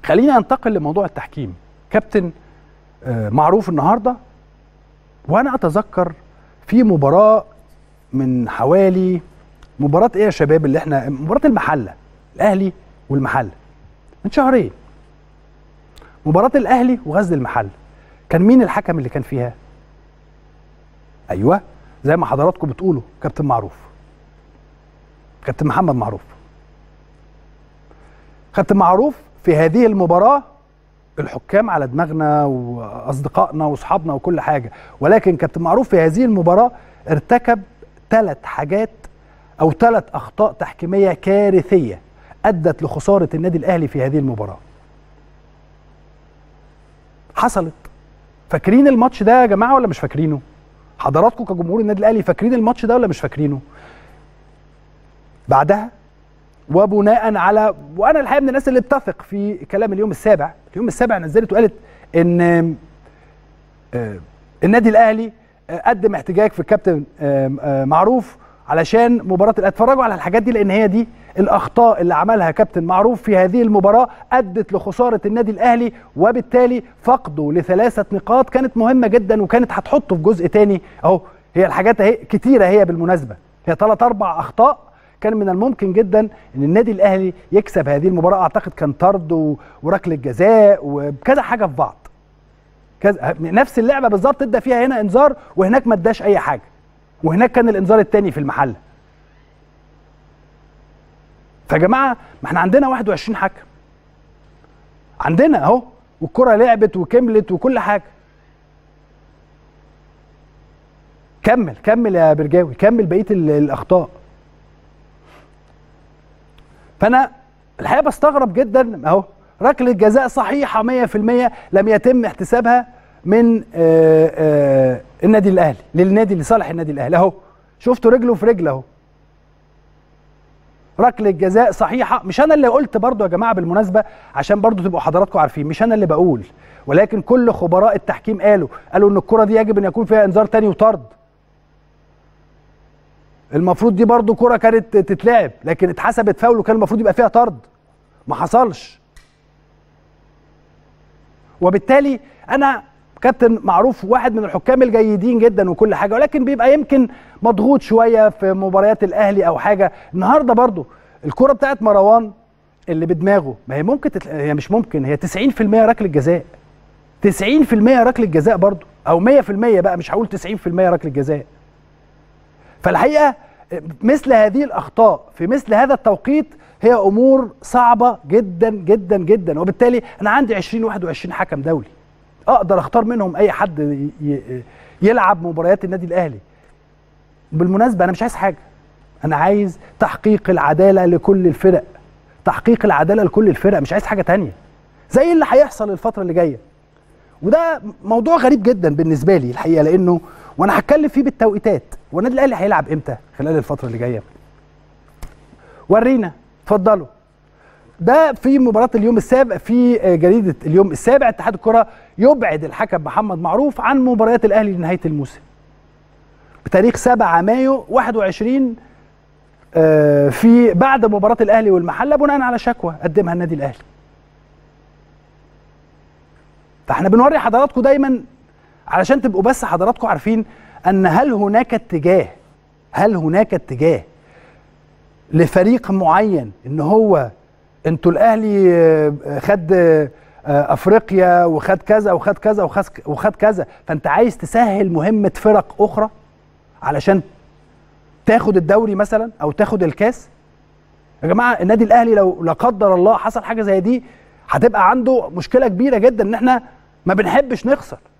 خلينا ننتقل لموضوع التحكيم كابتن آه، معروف النهارده وانا اتذكر في مباراه من حوالي مباراه ايه يا شباب اللي احنا مباراه المحله الاهلي والمحله من شهرين مباراه الاهلي وغزل المحله كان مين الحكم اللي كان فيها ايوه زي ما حضراتكم بتقولوا كابتن معروف كابتن محمد معروف كابتن معروف في هذه المباراه الحكام على دماغنا واصدقائنا واصحابنا وكل حاجه ولكن كابتن معروف في هذه المباراه ارتكب ثلاث حاجات او ثلاث اخطاء تحكيميه كارثيه ادت لخساره النادي الاهلي في هذه المباراه حصلت فاكرين الماتش ده يا جماعه ولا مش فاكرينه حضراتكم كجمهور النادي الاهلي فاكرين الماتش ده ولا مش فاكرينه بعدها وبناء على وانا الحقيقه من الناس اللي بتثق في كلام اليوم السابع اليوم السابع نزلت وقالت ان آه، النادي الاهلي آه، قدم احتجاج في الكابتن آه، آه، معروف علشان مباراه اتفرجوا على الحاجات دي لان هي دي الاخطاء اللي عملها كابتن معروف في هذه المباراه ادت لخساره النادي الاهلي وبالتالي فقده لثلاثه نقاط كانت مهمه جدا وكانت هتحطه في جزء تاني اهو هي الحاجات اهي كتيره هي بالمناسبه هي ثلاث اربع اخطاء كان من الممكن جدا ان النادي الاهلي يكسب هذه المباراه اعتقد كان طرد و- وركله جزاء وكذا حاجه في بعض كذا نفس اللعبه بالظبط ادى فيها هنا انذار وهناك ما اداش اي حاجه وهناك كان الانذار الثاني في المحل فيا جماعه ما احنا عندنا 21 حكم عندنا اهو والكره لعبت وكملت وكل حاجه كمل كمل يا برجاوي كمل بقيه ال- الاخطاء فانا الحقيقه بستغرب جدا اهو ركله جزاء صحيحه 100% لم يتم احتسابها من آه، آه، النادي الاهلي للنادي لصالح النادي الاهلي اهو شفتوا رجله في رجله اهو ركله جزاء صحيحه مش انا اللي قلت برضو يا جماعه بالمناسبه عشان برضو تبقوا حضراتكم عارفين مش انا اللي بقول ولكن كل خبراء التحكيم قالوا قالوا ان الكره دي يجب ان يكون فيها انذار تاني وطرد المفروض دي برضو كرة كانت تتلعب لكن اتحسبت فاول وكان المفروض يبقى فيها طرد ما حصلش وبالتالي انا كابتن معروف واحد من الحكام الجيدين جدا وكل حاجه ولكن بيبقى يمكن مضغوط شويه في مباريات الاهلي او حاجه النهارده برضو الكرة بتاعت مروان اللي بدماغه ما هي ممكن تتل... هي مش ممكن هي 90% ركله جزاء 90% ركله جزاء برضو او 100% بقى مش هقول 90% ركله جزاء فالحقيقه مثل هذه الاخطاء في مثل هذا التوقيت هي امور صعبه جدا جدا جدا وبالتالي انا عندي 20 21 حكم دولي اقدر اختار منهم اي حد ي- ي- يلعب مباريات النادي الاهلي بالمناسبه انا مش عايز حاجه انا عايز تحقيق العداله لكل الفرق تحقيق العداله لكل الفرق مش عايز حاجه تانية زي اللي هيحصل الفتره اللي جايه وده موضوع غريب جدا بالنسبه لي الحقيقه لانه وانا هتكلم فيه بالتوقيتات والنادي الاهلي هيلعب امتى خلال الفتره اللي جايه ورينا اتفضلوا ده في مباراه اليوم السابع في جريده اليوم السابع اتحاد الكره يبعد الحكم محمد معروف عن مباريات الاهلي لنهايه الموسم بتاريخ 7 مايو 21 آه، في بعد مباراه الاهلي والمحله بناء على شكوى قدمها النادي الاهلي فاحنا بنوري حضراتكم دايما علشان تبقوا بس حضراتكم عارفين ان هل هناك اتجاه هل هناك اتجاه لفريق معين ان هو انتوا الاهلي آه، خد آه، افريقيا وخد كذا وخد كذا وخد وخد كذا فانت عايز تسهل مهمه فرق اخرى علشان تاخد الدوري مثلا او تاخد الكاس يا جماعه النادي الاهلي لو لا قدر الله حصل حاجه زي دي هتبقى عنده مشكله كبيره جدا ان احنا ما بنحبش نخسر